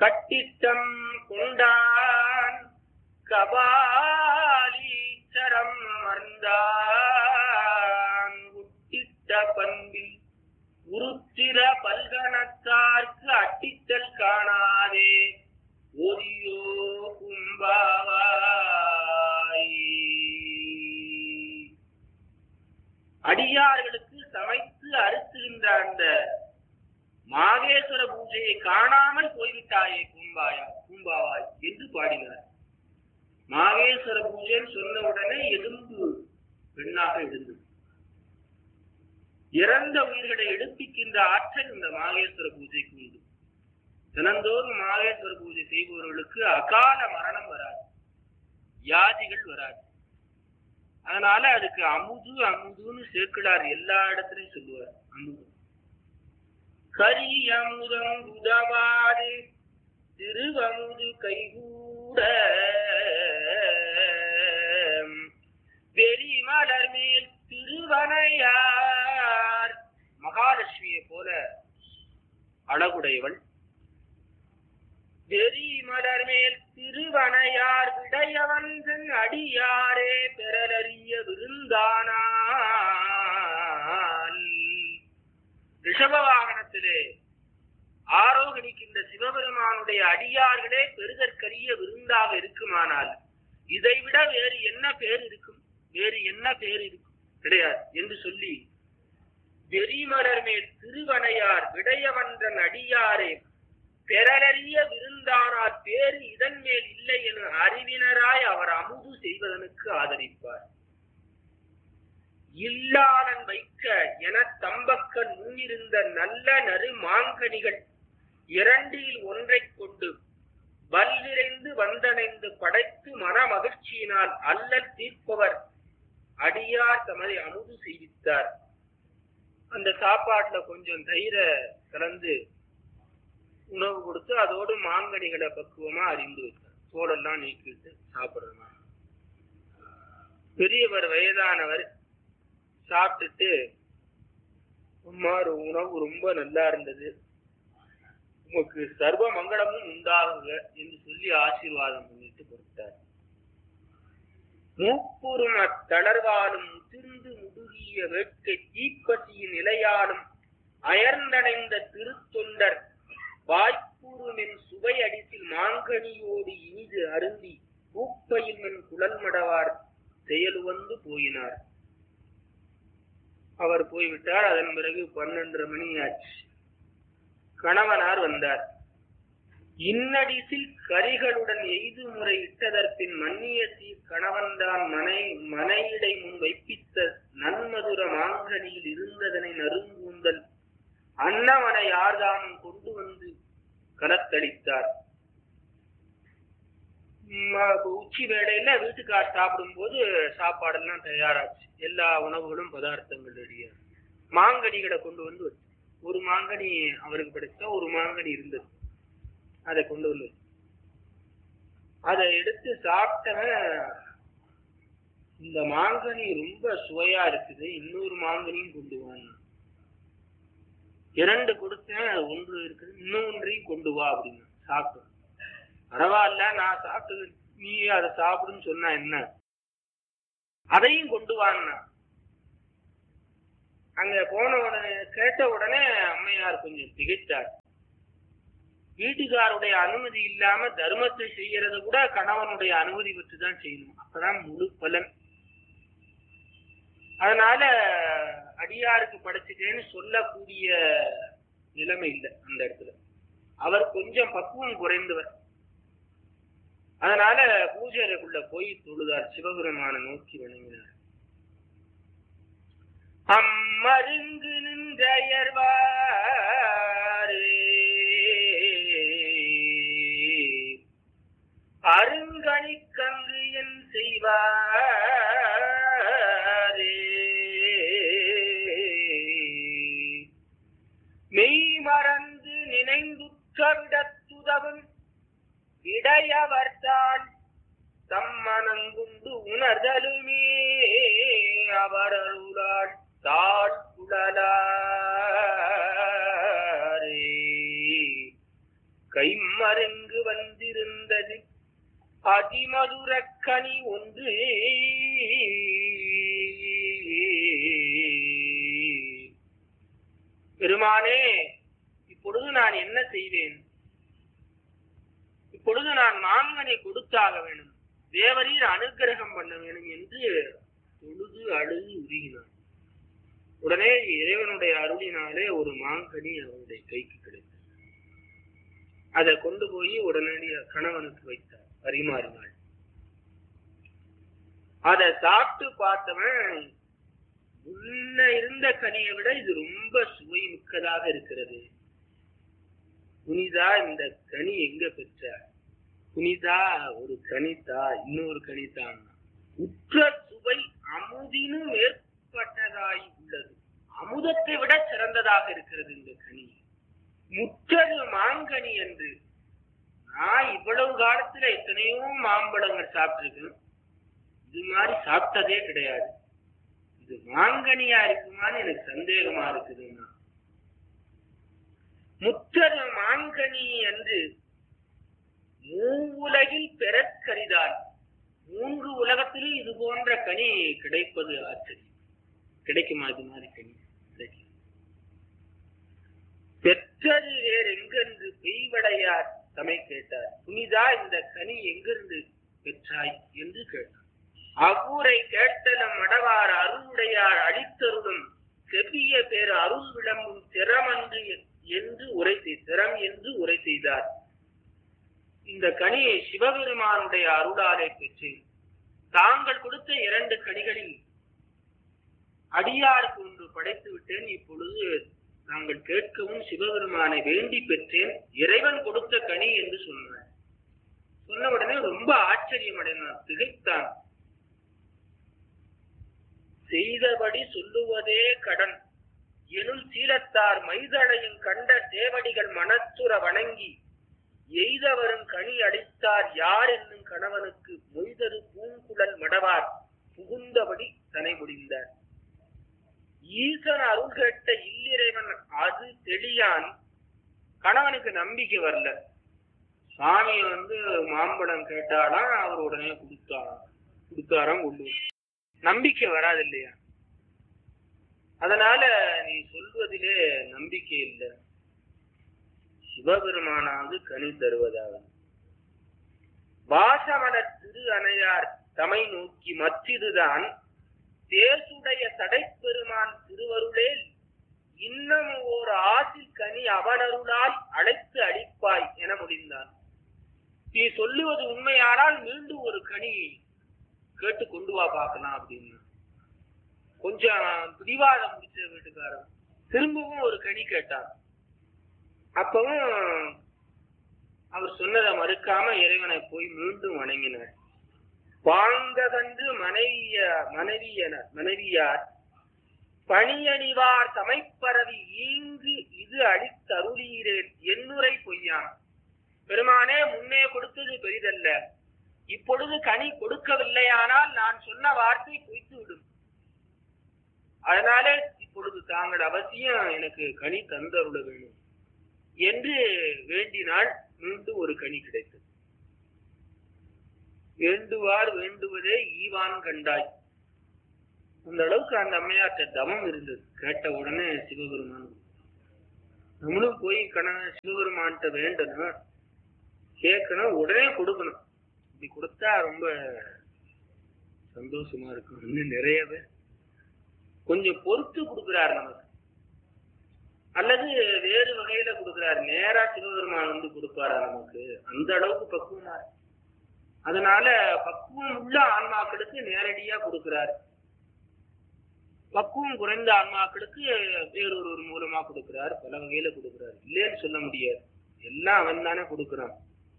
கட்டிட்டம் கொண்டான் கபாலீச்சரம் அமர்ந்தான் உட்டிட்ட பண்பில் உருத்திர பல்கணத்தார்க்கு அட்டித்தல் காணாதே ஒரியோ கும்பாவாய் அடியார்களுக்கு சமைத்து அறுத்துகின்ற அந்த மாகேஸ்வர பூஜையை காணாமல் போய்விட்டாயே பூம்பாயா பூம்பாவாய் என்று பாடினார் மாகேஸ்வர பூஜைன்னு சொன்ன உடனே எலும்பு பெண்ணாக எழுந்தது இறந்த உயிர்களை எடுப்பிக்கின்ற ஆற்றல் இந்த மாகேஸ்வர பூஜைக்கு உண்டு தினந்தோறும் மாகேஸ்வர பூஜை செய்பவர்களுக்கு அகால மரணம் வராது வியாதிகள் வராது அதனால அதுக்கு அமுது அமுதுன்னு சேர்க்கிறார் எல்லா இடத்துலயும் சொல்லுவார் அமுது கரி அமுதம் உதவாது திருவமுது கைகூட வெறி மலர் மேல் திருவனையார் மகாலட்சுமியை போல அழகுடையவள் வெறி மலர் மேல் திருவனையார் விடையவந்தன் அடியாரே பெறலறிய விருந்தானால் ரிஷப வாகனத்திலே ஆரோகணிக்கின்ற சிவபெருமானுடைய அடியார்களே பெருதற்கரிய விருந்தாக இருக்குமானால் இதைவிட வேறு என்ன பேர் இருக்கும் வேறு என்ன பேர் இருக்கும் கிடையாது என்று சொல்லி வெறிமலர் மேல் திருவனையார் விடையவன்றன் அடியாரே பெறலறிய விருந்தானார் பேரு இதன் மேல் இல்லை என அறிவினராய் அவர் அமுது செய்வதனுக்கு ஆதரிப்பார் இல்லாளன் வைக்க என தம்பக்கன் முன்னிருந்த நல்ல நறு மாங்கனிகள் இரண்டில் ஒன்றைக் கொண்டு வல்லிறைந்து வந்தணைந்து படைத்து மன மகிழ்ச்சியினால் அல்லல் தீர்ப்பவர் அடியார் தமதை அமுது செய்வித்தார் அந்த சாப்பாட்டுல கொஞ்சம் தயிர கலந்து உணவு கொடுத்து அதோடு மாங்கனிகளை பக்குவமா அறிந்து வைத்தார் தோலெல்லாம் நீக்கிட்டு சாப்பிடுறமா பெரியவர் வயதானவர் சாப்பிட்டுட்டு உம்மாறு உணவு ரொம்ப நல்லா இருந்தது உமக்கு சர்வ மங்களமும் உண்டாகுங்க என்று சொல்லி ஆசீர்வாதம் பண்ணிட்டு கொடுத்தார் மூப்புறும் அத்தளர்வாலும் முதிர்ந்து முடுகிய வேட்கை தீப்பசியின் நிலையாலும் அயர்ந்தடைந்த திருத்தொண்டர் வாய்ப்பூருமென் சுவை அடித்தில் மாங்கனியோடு இனிது அருந்தி பூப்பையில் மென் குழல் மடவார் செயலுவந்து போயினார் அவர் போய்விட்டார் அதன் பிறகு பன்னெண்டரை மணி ஆச்சு கணவனார் வந்தார் இன்னடிசில் கரிகளுடன் எய்து முறை இட்டதற்பின் மன்னிய சீர் கணவன்தான் மனை மனையிடை முன் வைப்பித்த நன்மதுர மாங்கனியில் இருந்ததனை நறுங்கூந்தல் அன்னவனை யார்தானும் கொண்டு வந்து கலத்தளித்தார் ம், அப்ப உச்சி வேளையில வீட்டுக்கார் சாப்பிடும்போது சாப்பாடெல்லாம் தயாராச்சு எல்லா உணவுகளும் பதார்த்தங்கள் ரெடியா மாங்கனிகளை கொண்டு வந்து வச்சு ஒரு மாங்கனி அவருக்கு கிடைச்சா ஒரு மாங்கனி இருந்தது அதை கொண்டு வந்து வச்சு. அதை எடுத்து சாப்பிட்டவன் இந்த மாங்கனி ரொம்ப சுவையா இருக்குது இன்னொரு மாங்கனியும் கொண்டு வாங்க இரண்டு கொடுத்தேன் ஒன்று இருக்குது இன்னொன்றையும் கொண்டு வா அப்படின்னு சாப்பிட்டு பரவாயில்ல நான் சாப்பிட்டது நீ அதை சாப்பிடுன்னு சொன்னா என்ன அதையும் கொண்டு வான்னா அங்க போன உடனே கேட்ட உடனே அம்மையார் கொஞ்சம் திகைத்தார் வீட்டுக்காருடைய அனுமதி இல்லாம தர்மத்தை செய்யறது கூட கணவனுடைய அனுமதி பெற்று தான் செய்யணும் அப்பதான் முழு பலன் அதனால அடியாருக்கு படைச்சிட்டேன்னு சொல்லக்கூடிய நிலைமை இல்லை அந்த இடத்துல அவர் கொஞ்சம் பக்குவம் குறைந்தவர் அதனால பூஜை அறைக்குள்ள போய் தொழுதார் சிவபெருமான நோக்கி வணங்கினார் அம்மருங்கு நின்றயர்வாரே அருங்கணிக்கங்கு என் செய்வாரே மெய் மறந்து நினைந்துற்றவிடத்துதவும் இடையவர்தான் தம்மனங்குண்டு உணர்தலுமே அவர் அருளால் தாழ்குழலாரே கைம்ம மருங்கு வந்திருந்தது அதிமதுரக் கனி ஒன்று பெருமானே இப்பொழுது நான் என்ன செய்வேன் இப்பொழுது நான் மாங்கனை கொடுத்தாக வேணும் தேவரீர் அனுக்கிரகம் பண்ண வேணும் என்று தொழுது அழுது உருகினான் உடனே இறைவனுடைய அருளினாலே ஒரு மாங்கனி அவனுடைய கைக்கு கிடைத்தது அதை கொண்டு போய் உடனடியாக கணவனுக்கு வைத்தார் பரிமாறினாள் அதை சாப்பிட்டு பார்த்தவன் முன்ன இருந்த கனியை விட இது ரொம்ப சுவை மிக்கதாக இருக்கிறது புனிதா இந்த கனி எங்க பெற்ற புனிதா ஒரு கனிதா இன்னொரு கனிதான் உற்ற சுவை அமுதினும் ஏற்பட்டதாய் உள்ளது அமுதத்தை விட சிறந்ததாக இருக்கிறது இந்த கனி முற்றது மாங்கனி என்று நான் இவ்வளவு காலத்துல எத்தனையோ மாம்பழங்கள் சாப்பிட்டிருக்கேன் இது மாதிரி சாப்பிட்டதே கிடையாது இது மாங்கனியா இருக்குமான்னு எனக்கு சந்தேகமா இருக்குதுன்னா முற்றது மாங்கனி என்று மூவுலகில் பெறக்கரிதான் மூன்று உலகத்திலும் இது போன்ற கனி கிடைப்பது ஆச்சரியம் கிடைக்குமா இது மாதிரி கனி கிடைக்கும் பெற்றது வேறு எங்கென்று பெய்வடையார் தமை கேட்டார் புனிதா இந்த கனி எங்கிருந்து பெற்றாய் என்று கேட்டார் அவ்வூரை கேட்டலம் மடவார் அருளுடையார் அடித்தருளும் செவ்விய பேர் அருள் விளம்பும் திறமன்று என்று உரை செய் திறம் என்று உரை செய்தார் இந்த கனியை சிவபெருமானுடைய அருளாலே பெற்றேன் தாங்கள் கொடுத்த இரண்டு கனிகளில் அடியாருக்கு ஒன்று படைத்து விட்டேன் இப்பொழுது நாங்கள் கேட்கவும் சிவபெருமானை வேண்டி பெற்றேன் இறைவன் கொடுத்த கனி என்று சொன்னார் சொன்ன உடனே ரொம்ப ஆச்சரியம் அடைந்தான் திகைத்தான் செய்தபடி சொல்லுவதே கடன் எனும் சீலத்தார் மைதளையும் கண்ட தேவடிகள் மனத்துற வணங்கி எய்தவரும் கனி அடித்தார் யார் என்னும் கணவனுக்கு மொய்தரு பூங்குழல் மடவார் புகுந்தபடி தனை முடிந்தார் ஈசன் அருள் கேட்ட இல்லிறைவன் அது தெளியான் கணவனுக்கு நம்பிக்கை வரல சாமி வந்து மாம்பழம் கேட்டாலாம் அவர் உடனே கொடுத்தாராம் கொடுத்தாராம் கொண்டு நம்பிக்கை வராது இல்லையா அதனால நீ சொல்வதிலே நம்பிக்கை இல்லை சிவபெருமானாவது கனி தருவதாக வாசமலர் திரு அணையார் தமை நோக்கி மற்றிதுதான் தேசுடைய சடைப்பெருமான் திருவருளேல் இன்னும் ஓர் ஆசில் கனி அவனருளால் அழைத்து அடிப்பாய் என முடிந்தான் நீ சொல்லுவது உண்மையானால் மீண்டும் ஒரு கனி கேட்டு கொண்டு வா பார்க்கலாம் அப்படின்னு கொஞ்சம் பிடிவாதம் முடிச்ச வீட்டுக்காரன் திரும்பவும் ஒரு கனி கேட்டார் அப்பவும் அவர் சொன்னதை மறுக்காம இறைவனை போய் மீண்டும் வணங்கினார் பாங்கதன்று மனைவிய மனைவியன மனைவியார் பணியணிவார் சமைப்பரவி ஈங்கு இது அளித்தருளீரேன் என்னுரை பொய்யான் பெருமானே முன்னே கொடுத்தது பெரிதல்ல இப்பொழுது கனி கொடுக்கவில்லையானால் நான் சொன்ன வார்த்தை பொய்த்து விடும் அதனாலே இப்பொழுது தாங்கள் அவசியம் எனக்கு கனி தந்தருள வேணும் என்று வேண்டினால் மீண்டும் ஒரு கனி கிடைத்தது வேண்டுவார் வேண்டுவதே ஈவான் கண்டாய் அந்த அளவுக்கு அந்த அம்மையார்ட்ட தமம் இருந்தது கேட்ட உடனே சிவபெருமான் நம்மளும் போய் கணவன் சிவபெருமான்கிட்ட வேண்டணும் கேட்கணும் உடனே கொடுக்கணும் இப்படி கொடுத்தா ரொம்ப சந்தோஷமா இருக்கும் இன்னும் நிறைய பேர் கொஞ்சம் பொறுத்து கொடுக்கிறார் நமக்கு அல்லது வேறு வகையில கொடுக்கிறார் நேரா சிவபெருமான் வந்து கொடுப்பாரா நமக்கு அந்த அளவுக்கு பக்குவமா இருக்கு. அதனால பக்குவம் உள்ள ஆன்மாக்களுக்கு நேரடியா கொடுக்கிறார் பக்குவம் குறைந்த ஆன்மாக்களுக்கு வேறொரு மூலமா கொடுக்கிறார் பல வகையில கொடுக்கிறார் இல்லைன்னு சொல்ல முடியாது எல்லாம் அவன் தானே கொடுக்கிறான்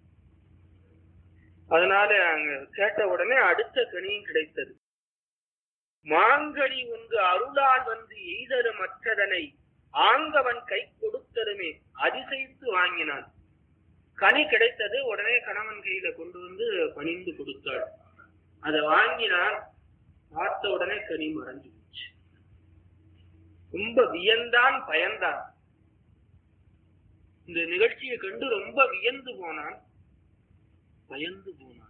அதனால அங்க கேட்ட உடனே அடுத்த கனியும் கிடைத்தது மாங்கனி ஒன்று அருளால் வந்து எய்தரு மற்றதனை ஆங்கவன் கை கொடுத்தருமே அதிசயித்து வாங்கினான் கனி கிடைத்தது உடனே கணவன் கையில கொண்டு வந்து பணிந்து கொடுத்தாள் அதை வாங்கினான் பார்த்த உடனே கனி மறைஞ்சு போச்சு ரொம்ப வியந்தான் பயந்தான் இந்த நிகழ்ச்சியை கண்டு ரொம்ப வியந்து போனான் பயந்து போனான்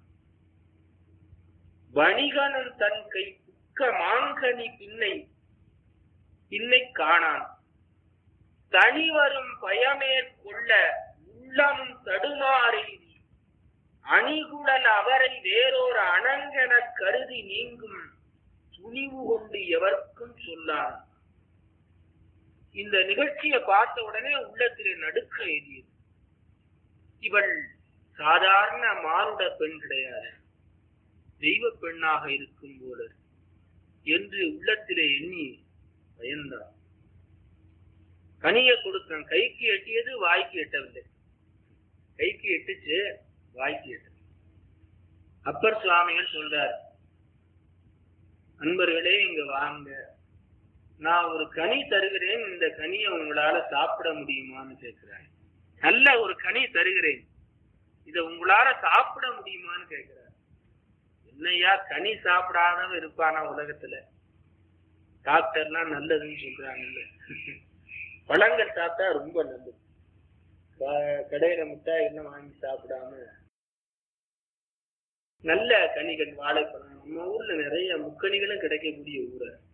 வணிகனன் தன் கை புக்க மாங்கனி பின்னை பின்னை காணான் தனிவரும் பயமேற்கொள்ள உள்ளமும் தடுமாறி அணிகுழல் அவரை வேறொரு அணங்கெனக் கருதி நீங்கும் துணிவு கொண்டு எவர்க்கும் சொல்லான் இந்த நிகழ்ச்சியை பார்த்த உடனே உள்ளத்திலே நடுக்க எரியுது இவள் சாதாரண மானுட பெண் கிடையாது தெய்வ பெண்ணாக இருக்கும் போல என்று உள்ளத்திலே எண்ணி பயந்தார் கனியை கொடுத்தான் கைக்கு எட்டியது வாய்க்கு எட்டவில்லை கைக்கு எட்டுச்சு வாய்க்கு எட்டது அப்பர் சுவாமிகள் சொல்றார் நண்பர்களே இங்க வாங்க நான் ஒரு கனி தருகிறேன் இந்த கனியை உங்களால சாப்பிட முடியுமான்னு கேட்கிறார் நல்ல ஒரு கனி தருகிறேன் இத உங்களால சாப்பிட முடியுமான்னு கேட்கிறார் என்னையா கனி சாப்பிடாதவன் இருப்பானா உலகத்துல டாக்டர்லாம் நல்லதுன்னு சொல்றாங்கல்ல பழங்கள் சாப்பிட்டா ரொம்ப நல்லது க- கடையில மிட்டாய் என்ன வாங்கி சாப்பிடாம நல்ல கனிகள் வாழைப்பழம் நம்ம ஊர்ல நிறைய முக்கனிகளும் கிடைக்கக்கூடிய ஊர் அது.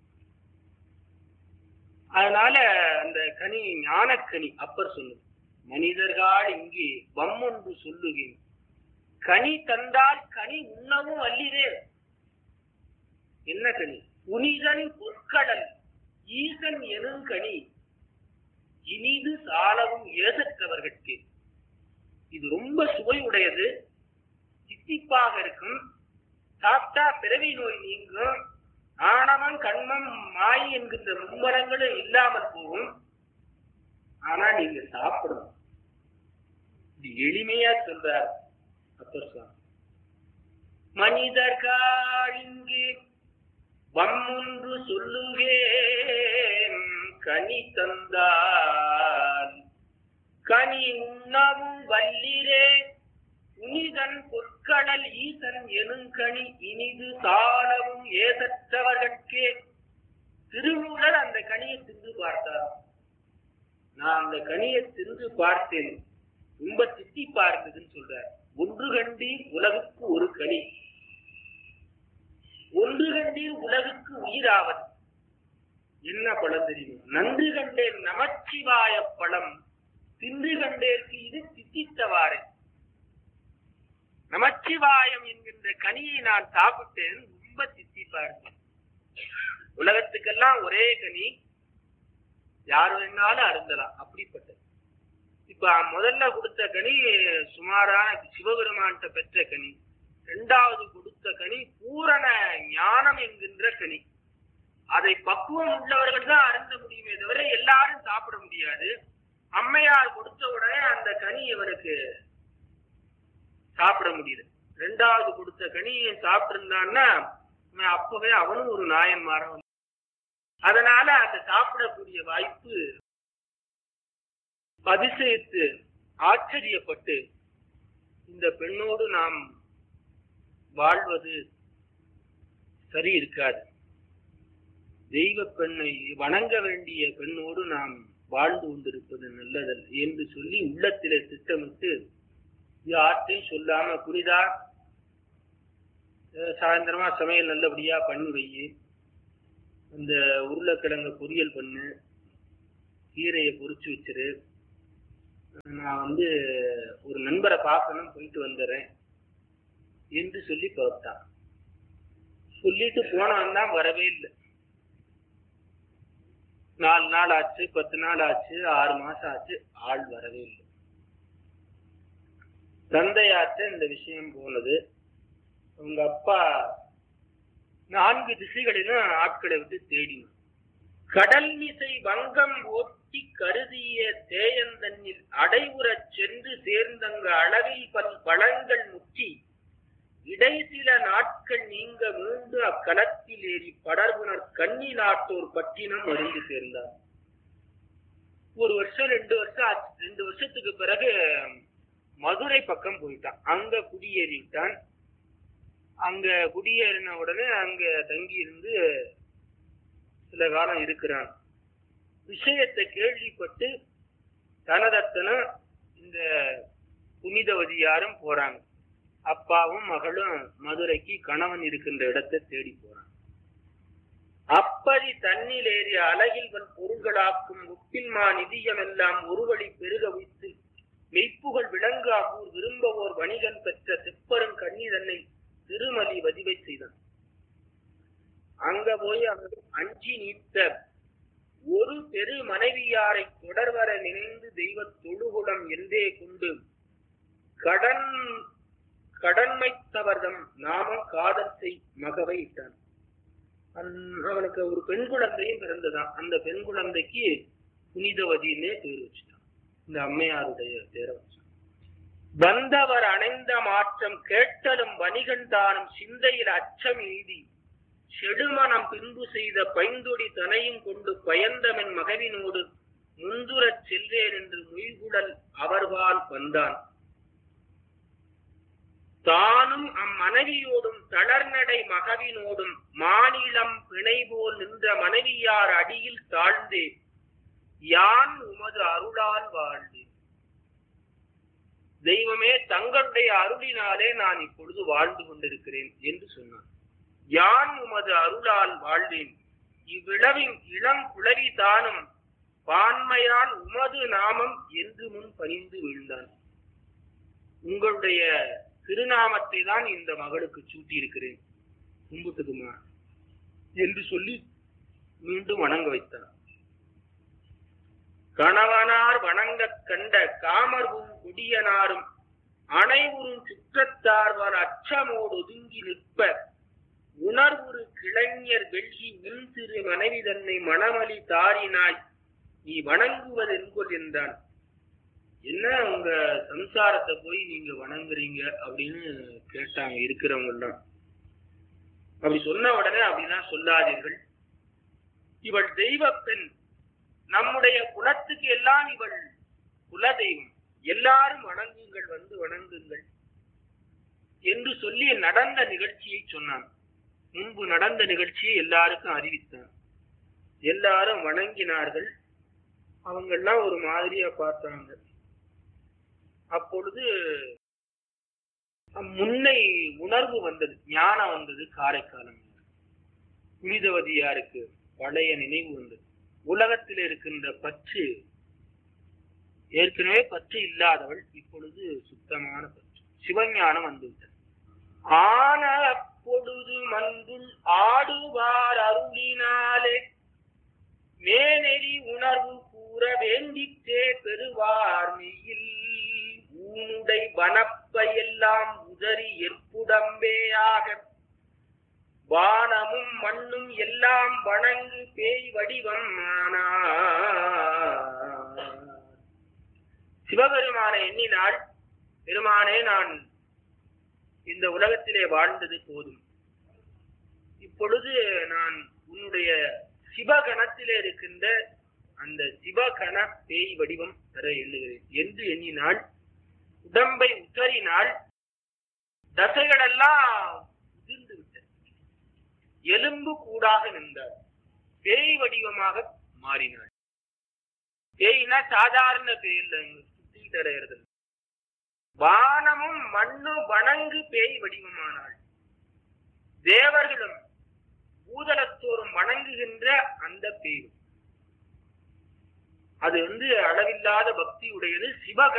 அதனால அந்த கனி ஞானக்கனி அப்பர் சொல்லுது மனிதர்கள் இங்கே வம்மொன்று சொல்லுகிறேன் கனி தந்தால் கனி உண்ணவும் அல்லிரே என்ன கனி புனிதன் பொற்கடல் ஈசன் எனும் கனி இனிது சாலவும் ஏதற்றவர்கட்கு இது ரொம்ப சுவை உடையது தித்திப்பாக இருக்கும் சாப்பிட்டா பிறவி நோய் நீங்கும் ஆணவம் கண்மம் மாய் என்கின்ற மும்மரங்களும் இல்லாமல் போகும் ஆனா நீங்க சாப்பிடணும் இது எளிமையா சொல்றார் அப்பர் சுவாமி மனிதர்கள் இங்கே வம்மொன்று சொல்லுங்கே கனி தந்தால் கனி உண்ணவும் வல்லிரே புனிதன் பொற்கடல் ஈசன் எனுங்கனி இனிது சாலவும் ஏதற்றவர்கட்கே திருமூலர் அந்த கனியை தின்று பார்த்தார் நான் அந்த கனியை தின்று பார்த்தேன் ரொம்ப திட்டி பார்த்ததுன்னு சொல்றார் ஒன்று கண்டீர் உலகுக்கு ஒரு கனி ஒன்று கண்டீர் உலகுக்கு உயிராவது என்ன பழம் தெரியும் நன்று கண்டேன் நமச்சிவாய பழம் தின்று கண்டேற்கு இது தித்தித்தவாறு நமச்சிவாயம் என்கின்ற கனியை நான் சாப்பிட்டேன் ரொம்ப தித்திப்பா இருக்கு உலகத்துக்கெல்லாம் ஒரே கனி யார் வேணாலும் அருந்தலாம் அப்படிப்பட்டது இப்ப முதல்ல கொடுத்த கனி சுமாரான சிவபெருமான்கிட்ட பெற்ற கனி இரண்டாவது கொடுத்த கனி பூரண ஞானம் என்கின்ற கனி அதை பக்குவம் உள்ளவர்கள் தான் அருந்த முடியுமே தவிர எல்லாரும் சாப்பிட முடியாது அம்மையார் கொடுத்த உடனே அந்த கனி இவனுக்கு சாப்பிட முடியுது ரெண்டாவது கொடுத்த கனியை சாப்பிட்டிருந்தான்னா அவன் அப்பவே அவனும் ஒரு நாயன்மார வந்து அதனால அந்த சாப்பிடக்கூடிய வாய்ப்பு அதிசயித்து ஆச்சரியப்பட்டு இந்த பெண்ணோடு நாம் வாழ்வது சரி இருக்காது தெய்வ பெண்ணை வணங்க வேண்டிய பெண்ணோடு நாம் வாழ்ந்து கொண்டிருப்பது நல்லதல்ல என்று சொல்லி உள்ளத்திலே திட்டமிட்டு யார்ட்டையும் சொல்லாம புனிதா அஹ் சாயந்தரமா சமையல் நல்லபடியா பண்ணி வை இந்த உருளைக்கிழங்கு பொரியல் பண்ணு கீரையை பொரிச்சு வச்சிரு நான் வந்து ஒரு நண்பரை பார்க்கணும் போயிட்டு வந்துடுறேன் என்று சொல்லி புறப்பட்டான் சொல்லிட்டு போனவன் தான் வரவே இல்லை நாலு நாள் ஆச்சு பத்து நாள் ஆச்சு ஆறு மாசம் ஆச்சு ஆள் வரவே இல்லை தந்தையாற்ற இந்த விஷயம் போனது உங்க அப்பா நான்கு திசைகளிலும் ஆட்களை விட்டு தேடினார் கடல் மிசை வங்கம் ஓட்டி கருதிய தேயந்தன்னில் அடைவுறச் சென்று சேர்ந்தங்க அளவில் பல் பழங்கள் முற்றி இடை சில நாட்கள் நீங்க மீண்டு அக்களத்தில் ஏறி படர்புணர் கன்னி நாட்டோர் பட்டினம் அறிந்து சேர்ந்தார் ஒரு வருஷம் ரெண்டு வருஷம் ஆச்சு ரெண்டு வருஷத்துக்கு பிறகு மதுரை பக்கம் போயிட்டான் அங்க குடியேறிட்டான் அங்க குடியேறின உடனே அங்க தங்கி இருந்து சில காலம் இருக்கிறான் விஷயத்தை கேள்விப்பட்டு தனதத்தனும் இந்த புனிதவதியாரும் போறாங்க அப்பாவும் மகளும் மதுரைக்கு கணவன் இருக்கின்ற இடத்தை தேடி போறாங்க அப்படி தண்ணில் ஏறிய அழகில்வன் பொருள்களாக்கும் உப்பின்மா நிதியம் எல்லாம் ஒரு வழி பெருக வைத்து மெய்ப்புகள் விளங்கா ஊர் விரும்பவோர் வணிகன் பெற்ற செப்பரும் கண்ணி தன்னை திருமலி வதிவை செய்தான் அங்க போய் அவர் அஞ்சி நீத்த ஒரு பெரு மனைவியாரை தொடர்வர நினைந்து தெய்வ தொழுகுடம் என்றே கொண்டு கடன் கடன்மைத்தவர்தம் நாம காதல் செய் மகவை இட்டான் அந்- அவனுக்கு ஒரு பெண் குழந்தையும் பிறந்ததாம் அந்த பெண் குழந்தைக்கு புனிதவதினே பேர் வச்சுட்டான் இந்த அம்மையாருடைய பேரை வச்சான் வந்தவர் அணைந்த மாற்றம் கேட்டலும் வணிகன் தானும் சிந்தையில் அச்சம் எய்தி செடுமனம் பின்பு செய்த பைந்தொடி தனையும் கொண்டு பயந்தவன் மகவினோடு முந்துரச் செல்வேன் என்று மொய்குடல் அவர்பால் வந்தான் தானும் அம்மனைவியோடும் தளர்நடை மகவினோடும் மாநிலம் பிணை போல் நின்ற மனைவியார் அடியில் தாழ்ந்தே யான் உமது அருளால் வாழ்ந்தேன் தெய்வமே தங்களுடைய அருளினாலே நான் இப்பொழுது வாழ்ந்து கொண்டிருக்கிறேன் என்று சொன்னான் யான் உமது அருளால் வாழ்வேன் இவ்விளவின் இளம் குளவி தானும் பான்மையால் உமது நாமம் என்று முன் பணிந்து வீழ்ந்தான் உங்களுடைய திருநாமத்தை தான் இந்த மகளுக்கு சூட்டி இருக்கிறேன் கும்பிட்டுக்குமா என்று சொல்லி மீண்டும் வணங்க வைத்தார் கணவனார் வணங்கக் கண்ட காமர்வும் கொடியனாரும் அனைவரும் சுற்றத்தார்வர் அச்சமோடு ஒதுங்கி நிற்ப உணர்வுறு கிளைஞர் வெள்ளி உன் திரு மனைவி தன்னை மணமளி தாரினாய் நீ வணங்குவது என்கொள் என்றான் என்ன உங்க சம்சாரத்தை போய் நீங்க வணங்குறீங்க அப்படின்னு கேட்டாங்க இருக்கிறவங்க எல்லாம் அப்படி சொன்ன உடனே அப்படிலாம் சொல்லாதீர்கள் இவள் தெய்வ பெண் நம்முடைய குலத்துக்கு எல்லாம் இவள் குலதெய்வம் எல்லாரும் வணங்குங்கள் வந்து வணங்குங்கள் என்று சொல்லி நடந்த நிகழ்ச்சியை சொன்னான் முன்பு நடந்த நிகழ்ச்சியை எல்லாருக்கும் அறிவித்தான் எல்லாரும் வணங்கினார்கள் அவங்கெல்லாம் ஒரு மாதிரியா பார்த்தாங்க அப்பொழுது முன்னை உணர்வு வந்தது ஞானம் வந்தது காரைக்காலம் புனிதவதியாருக்கு பழைய நினைவு வந்தது உலகத்தில் இருக்கின்ற பற்று ஏற்கனவே பற்று இல்லாதவள் இப்பொழுது சுத்தமான பற்று சிவஞானம் வந்துவிட்டது ஆன அப்பொழுது மன்றுள் ஆடுவார் அருளினாலே மேனெறி உணர்வு கூற வேண்டிற்றே பெறுவார் மெய்யில் ஊனுடை வனப்பை எல்லாம் உதறி எற்புடம்பேயாக வானமும் மண்ணும் எல்லாம் வணங்கு பேய் வடிவம் சிவபெருமானை எண்ணினால் பெருமானே நான் இந்த உலகத்திலே வாழ்ந்தது போதும் இப்பொழுது நான் உன்னுடைய சிவகணத்திலே இருக்கின்ற அந்த சிவகண பேய் வடிவம் தர எண்ணுகிறேன் என்று எண்ணினால் உடம்பை உத்தறினால் தசைகளெல்லாம் உதிர்ந்து விட்டது எலும்பு கூடாக நின்றார் பேய் வடிவமாக மாறினாள் பேய்னா சாதாரண பேய் இல்லை சுத்திட்டு அடையிறது வானமும் மண்ணு வணங்கு பேய் வடிவமானாள் தேவர்களும் பூதலத்தோறும் வணங்குகின்ற அந்த பேய் அது வந்து அளவில்லாத பக்தி உடையது சிவகண